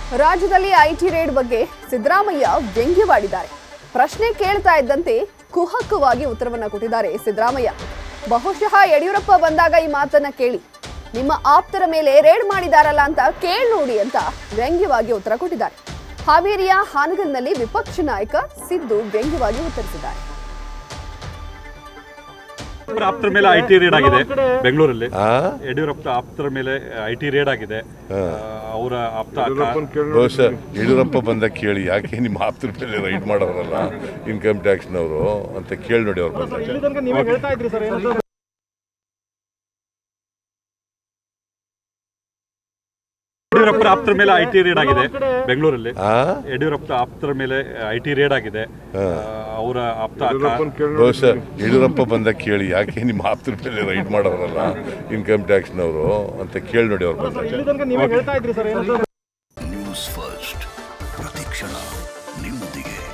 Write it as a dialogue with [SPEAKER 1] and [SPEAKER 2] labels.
[SPEAKER 1] ರಾಜ್ಯದಲ್ಲಿ IT raid ಬಗ್ಗೆ ಸಿದ್ದರಾಮಯ್ಯ ವ್ಯಂಗ್ಯವಾಡಿದ್ದಾರೆ ಪ್ರಶ್ನೆ ಕೇಳ್ತಾ ಇದ್ದಂತೆ ಕುಹಕವಾಗಿ ಉತ್ತರವನ್ನ ಕೊಟ್ಟಿದ್ದಾರೆ ಸಿದ್ದರಾಮಯ್ಯ ಬಹುಶಃ ಯಡಿಯೂರಪ್ಪ ಬಂದಾಗ ಈ ಮಾತನ್ನ ಕೇಳಿ ನಿಮ್ಮ ಆಪ್ತರ ಮೇಲೆ ರೇಡ್ ಮಾಡಿದಾರಲ್ಲ ಅಂತ ಕೇಳ್ ನೋಡಿ ಅಂತ ವ್ಯಂಗ್ಯವಾಗಿ ಉತ್ತರ ಕೊಟ್ಟಿದ್ದಾರೆ ಹಾವೇರಿಯ ಹಾನಗಲ್ನಲ್ಲಿ ವಿಪಕ್ಷ ನಾಯಕ ಸಿದ್ದು ವ್ಯಂಗ್ಯವಾಗಿ ಉತ್ತರಿಸಿದ್ದಾರೆ
[SPEAKER 2] ಯಡಿಯೂರಪ್ಪರ ಆಪ್ತರ ಮೇಲೆ ಐ ಟಿ ರೇಡ್ ಆಗಿದೆ ಬೆಂಗಳೂರಲ್ಲಿ
[SPEAKER 3] ಆ?
[SPEAKER 2] ಯಡಿಯೂರಪ್ಪ ಆಪ್ತರ ಮೇಲೆ ಐ ಟಿ ರೇಡ್ ಆಗಿದೆ ಅವರ ಆಪ್ತ
[SPEAKER 3] ಬಹುಶಃ ಯಡಿಯೂರಪ್ಪ ಬಂದಾಗ ಕೇಳಿ ಯಾಕೆ ನಿಮ್ಮ ಆಪ್ತರ ಮೇಲೆ ರೈಡ್ ಮಾಡೋರಲ್ಲ ಇನ್ಕಮ್ ಟ್ಯಾಕ್ಸ್ನವರು ಅಂತ ಕೇಳಿ ನೋಡಿ ಅವ್ರು ಬಂದಾಗ
[SPEAKER 4] ಇಲ್ಲಿ ತನಕ ನೀವೇ ಹೇಳ್ತಾ ಇದ್ರಿ ಸರ್ ಏನು
[SPEAKER 2] ಯಡಿಯೂರಪ್ಪರ ಆಪ್ತರ ಮೇಲೆ ಐ ಟಿ ರೇಡ್ ಆಗಿದೆ ಬೆಂಗಳೂರಲ್ಲಿ
[SPEAKER 3] ಆ?
[SPEAKER 2] ಯಡಿಯೂರಪ್ಪ ಆಪ್ತರ ಮೇಲೆ ಐ ಟಿ ರೇಡ್ ಆಗಿದೆ ಅವರ ಆಪ್ತ
[SPEAKER 3] ಬಹುಶಃ ಯಡಿಯೂರಪ್ಪ ಬಂದಾಗ ಕೇಳಿ ಯಾಕೆ ನಿಮ್ಮ ಆಪ್ತರ ಮೇಲೆ ರೈಡ್ ಮಾಡೋರಲ್ಲ ಇನ್ಕಮ್ ಟ್ಯಾಕ್ಸ್ನವರು ಅಂತ ಕೇಳಿ ನೋಡಿ ಅವ್ರು ಬಂದಾಗ
[SPEAKER 4] ಇಲ್ಲಿ ತನಕ ನೀವೇ ಹೇಳ್ತಾ ಇದ್ರಿ ಸರ್ ಏನು
[SPEAKER 5] ನ್ಯೂಸ್ ಫಸ್ಟ್ ಪ್ರತಿಕ್ಷಣ ನಿಮ್ಮೊಂದಿಗೆ